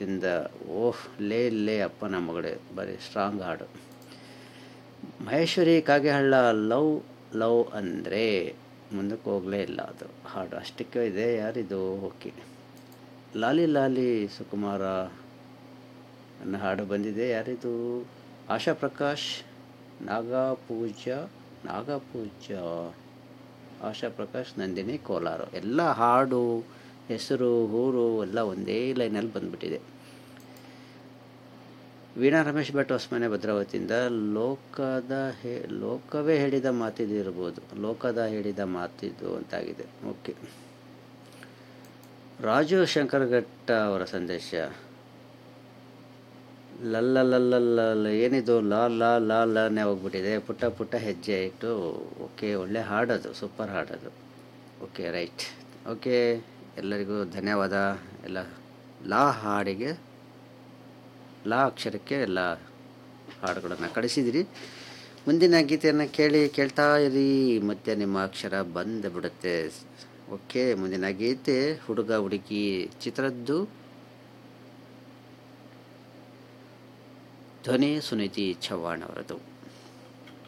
ಚಿತ್ರದಿಂದ ಓಹ್ ಲೇ ಲೇ ಅಪ್ಪನ ಮಗಳೇ ಬರೀ ಸ್ಟ್ರಾಂಗ್ ಹಾಡು ಮಹೇಶ್ವರಿ ಕಾಗೆಹಳ್ಳ ಲವ್ ಲವ್ ಅಂದರೆ ಮುಂದಕ್ಕೆ ಹೋಗಲೇ ಇಲ್ಲ ಅದು ಹಾಡು ಅಷ್ಟಕ್ಕೆ ಇದೆ ಯಾರಿದು ಓಕೆ ಲಾಲಿ ಲಾಲಿ ಸುಕುಮಾರ ಅನ್ನೋ ಹಾಡು ಬಂದಿದೆ ಯಾರಿದು ಆಶಾ ಪ್ರಕಾಶ್ ನಾಗಪೂಜ ನಾಗಪೂಜ ಆಶಾ ಪ್ರಕಾಶ್ ನಂದಿನಿ ಕೋಲಾರ ಎಲ್ಲ ಹಾಡು ಹೆಸರು ಊರು ಎಲ್ಲ ಒಂದೇ ಲೈನಲ್ಲಿ ಬಂದ್ಬಿಟ್ಟಿದೆ ವೀಣಾ ರಮೇಶ್ ಭಟ್ ಹೊಸಮನೆ ಭದ್ರಾವತಿಯಿಂದ ಲೋಕದ ಹೇ ಲೋಕವೇ ಹೇಳಿದ ಮಾತಿದು ಇರ್ಬೋದು ಲೋಕದ ಹೇಳಿದ ಮಾತಿದು ಅಂತಾಗಿದೆ ಓಕೆ ರಾಜು ಶಂಕರಘಟ್ಟ ಅವರ ಸಂದೇಶ ಲಲ್ಲ ಲಲ್ಲ ಏನಿದು ಲಾ ಲಾ ಲಾ ಲಾನೇ ಹೋಗ್ಬಿಟ್ಟಿದೆ ಪುಟ್ಟ ಪುಟ್ಟ ಹೆಜ್ಜೆ ಇಟ್ಟು ಓಕೆ ಒಳ್ಳೆ ಹಾಡೋದು ಸೂಪರ್ ಹಾಡೋದು ಓಕೆ ರೈಟ್ ಓಕೆ ಎಲ್ಲರಿಗೂ ಧನ್ಯವಾದ ಎಲ್ಲ ಲಾ ಹಾಡಿಗೆ ಲಾ ಅಕ್ಷರಕ್ಕೆ ಎಲ್ಲ ಹಾಡುಗಳನ್ನು ಕಳಿಸಿದಿರಿ ಮುಂದಿನ ಗೀತೆಯನ್ನು ಕೇಳಿ ಕೇಳ್ತಾ ಇರಿ ಮತ್ತೆ ನಿಮ್ಮ ಅಕ್ಷರ ಬಂದು ಬಿಡುತ್ತೆ ಓಕೆ ಮುಂದಿನ ಗೀತೆ ಹುಡುಗ ಹುಡುಗಿ ಚಿತ್ರದ್ದು ಧ್ವನಿ ಸುನೀತಿ ಚವ್ಹಾಣ್ ಅವರದು